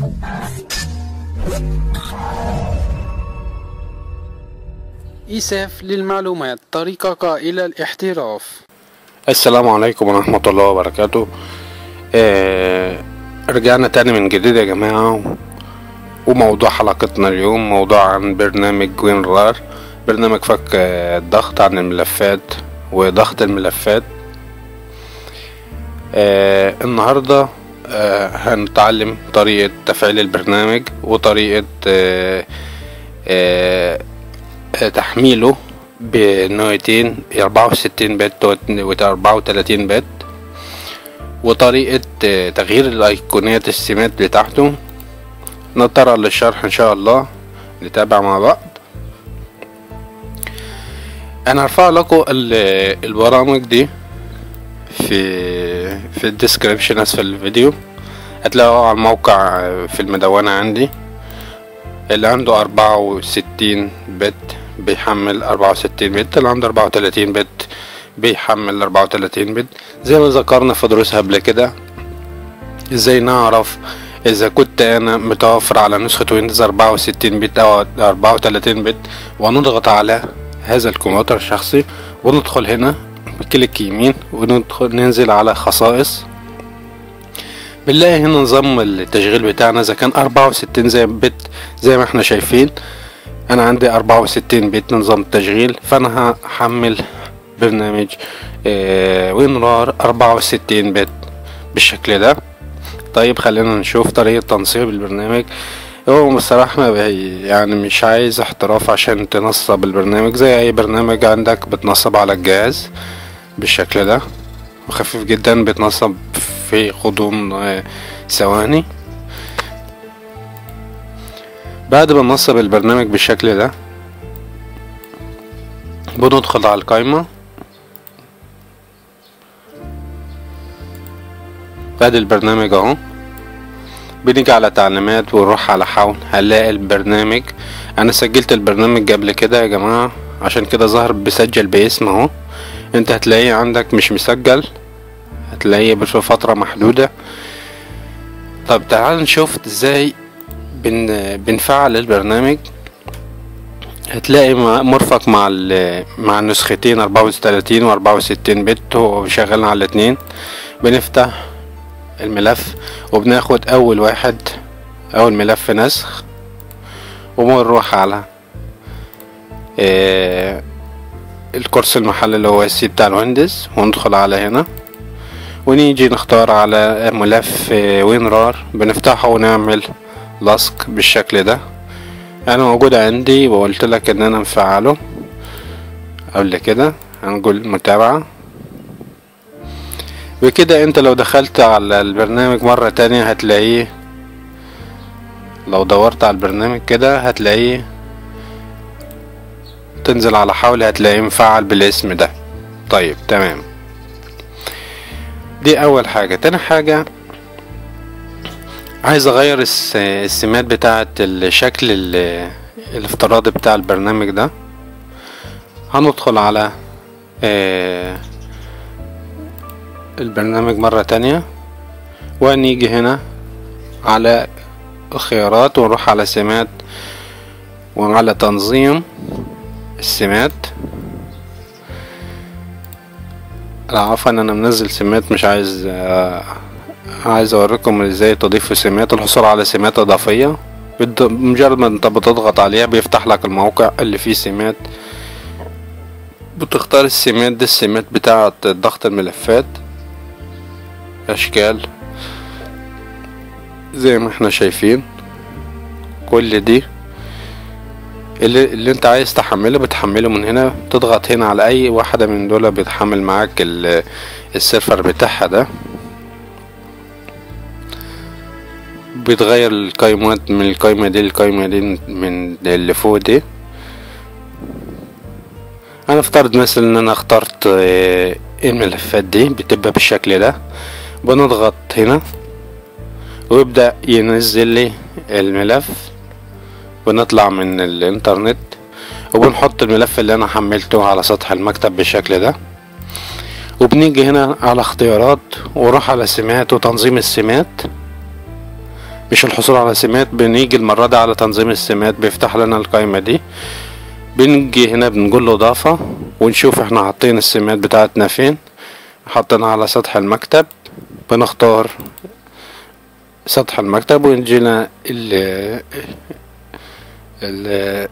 إيساف للمعلومات طريقك إلى الاحتراف السلام عليكم ورحمة الله وبركاته آه رجعنا تاني من جديد يا جماعة وموضوع حلقتنا اليوم موضوع عن برنامج وين رار برنامج فك آه، الضغط عن الملفات وضغط الملفات آه النهاردة آه هنتعلم طريقة تفعيل البرنامج وطريقة آه آه تحميله بنوعتين أربعة وستين بت وأربعة وتلاتين بت وطريقة آه، تغيير الأيقونات السمات بتاعته نضطر للشرح إن شاء الله نتابع مع بعض أنا هرفع لكم ال- البرامج دي في في الديسكريبشن أسفل الفيديو هتلاقوها على الموقع آه، في المدونة عندي اللي عنده أربعة وستين بت بيحمل أربعة وستين بت اللي عنده أربعة وتلاتين بت بيحمل أربعة وتلاتين بت زي ما ذكرنا في دروس قبل كده ازاي نعرف اذا كنت انا متوفر على نسخة ويندوز أربعة وستين بت او أربعة وتلاتين بت ونضغط على هذا الكمبيوتر الشخصي وندخل هنا بكليك يمين وندخل ننزل على خصائص بنلاقي هنا نظام التشغيل بتاعنا اذا كان أربعة وستين زي بت زي ما احنا شايفين انا عندي أربعة وستين بت نظام التشغيل فانا هحمل برنامج آه وينرار أربعة وستين بت بالشكل ده طيب خلينا نشوف طريقة تنصيب البرنامج هو بصراحة ما بي يعني مش عايز احتراف عشان تنصب البرنامج زي اي برنامج عندك بتنصب على الجهاز بالشكل ده وخفيف جدا بيتنصب في غضون آه، ثواني بعد ما ننصب البرنامج بالشكل ده بندخل على القايمة بعد البرنامج اهو بنيجي على تعليمات ونروح على حول هنلاقي البرنامج انا سجلت البرنامج قبل كده يا جماعة عشان كده ظهر بسجل باسم اهو انت هتلاقيه عندك مش مسجل هتلاقيه في فترة محدودة طب تعال نشوف ازاي بن بنفعل البرنامج هتلاقي م- مرفق مع ال مع النسختين أربعة وتلاتين وأربعة وستين بت هو شغال على الاتنين بنفتح الملف وبناخد أول واحد أول ملف نسخ وبنروح على آه الكورس المحل اللي هو السي بتاع الويندوز وندخل على هنا ونيجي نختار على ملف آه، وينرار بنفتحه ونعمل لصق بالشكل ده انا موجود عندي وقلت لك ان انا مفعله قبل كده هنقول متابعة بكده انت لو دخلت على البرنامج مرة تانية هتلاقيه لو دورت على البرنامج كده هتلاقيه تنزل على حول هتلاقيه مفعل بالاسم ده طيب تمام دي اول حاجة تاني حاجة عايز اغير الس- السمات بتاعة الشكل ال- الافتراضي بتاع البرنامج ده هندخل على آه، البرنامج مرة تانية ونيجي هنا على خيارات ونروح على سمات وعلى تنظيم السمات لا عفوا انا منزل سمات مش عايز آه، عايز اوريكم ازاي تضيفوا سمات الحصول على سمات اضافية بت- مجرد ما انت بتضغط عليها بيفتح لك الموقع اللي فيه سمات بتختار السمات دي السمات بتاعة ضغط الملفات اشكال زي ما احنا شايفين كل دي اللي, اللي انت عايز تحمله بتحمله من هنا تضغط هنا على اي واحدة من دول بتحمل معاك ال- السيرفر بتاعها ده بتغير القايمات من القايمة دي للقايمة دي من اللي فوق دي انا افترض مثلا ان انا اخترت آه، الملفات دي بتبقى بالشكل ده بنضغط هنا ويبدأ ينزل لي الملف بنطلع من الانترنت وبنحط الملف اللي انا حملته على سطح المكتب بالشكل ده وبنيجي هنا على اختيارات ونروح على سمات وتنظيم السمات مش الحصول على سمات بنيجي المرة دي على تنظيم السمات بيفتح لنا القائمة دي بنجي هنا بنقول له اضافة ونشوف احنا حاطين السمات بتاعتنا فين حطينا على سطح المكتب بنختار سطح المكتب ويجينا ال ال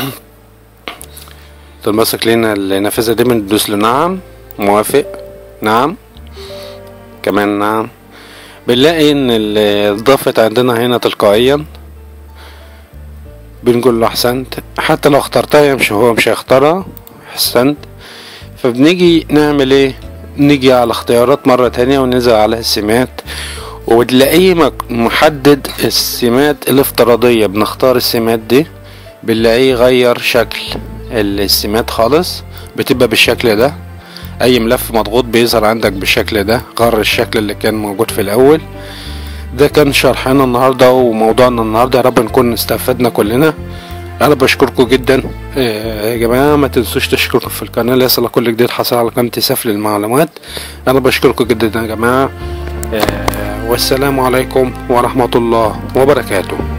تنبثق لنا النافذة دي بندوس له نعم موافق نعم كمان نعم بنلاقي ان ال- اتضافت عندنا هنا تلقائيا بنقول له احسنت حتى لو اخترتها مش هو مش هيختارها احسنت فبنيجي نعمل ايه نيجي على اختيارات مرة تانية وننزل على السمات وتلاقيه مك- محدد السمات الافتراضية بنختار السمات دي بنلاقيه غير شكل السمات خالص بتبقى بالشكل ده اي ملف مضغوط بيظهر عندك بالشكل ده غير الشكل اللي كان موجود في الاول ده كان شرحنا النهارده وموضوعنا النهارده يا رب نكون استفدنا كلنا انا بشكركم جدا آه، يا جماعه ما تنسوش تشتركوا في القناه ليصل كل جديد حصل على قناه سفل للمعلومات انا بشكركم جدا يا جماعه آه، والسلام عليكم ورحمه الله وبركاته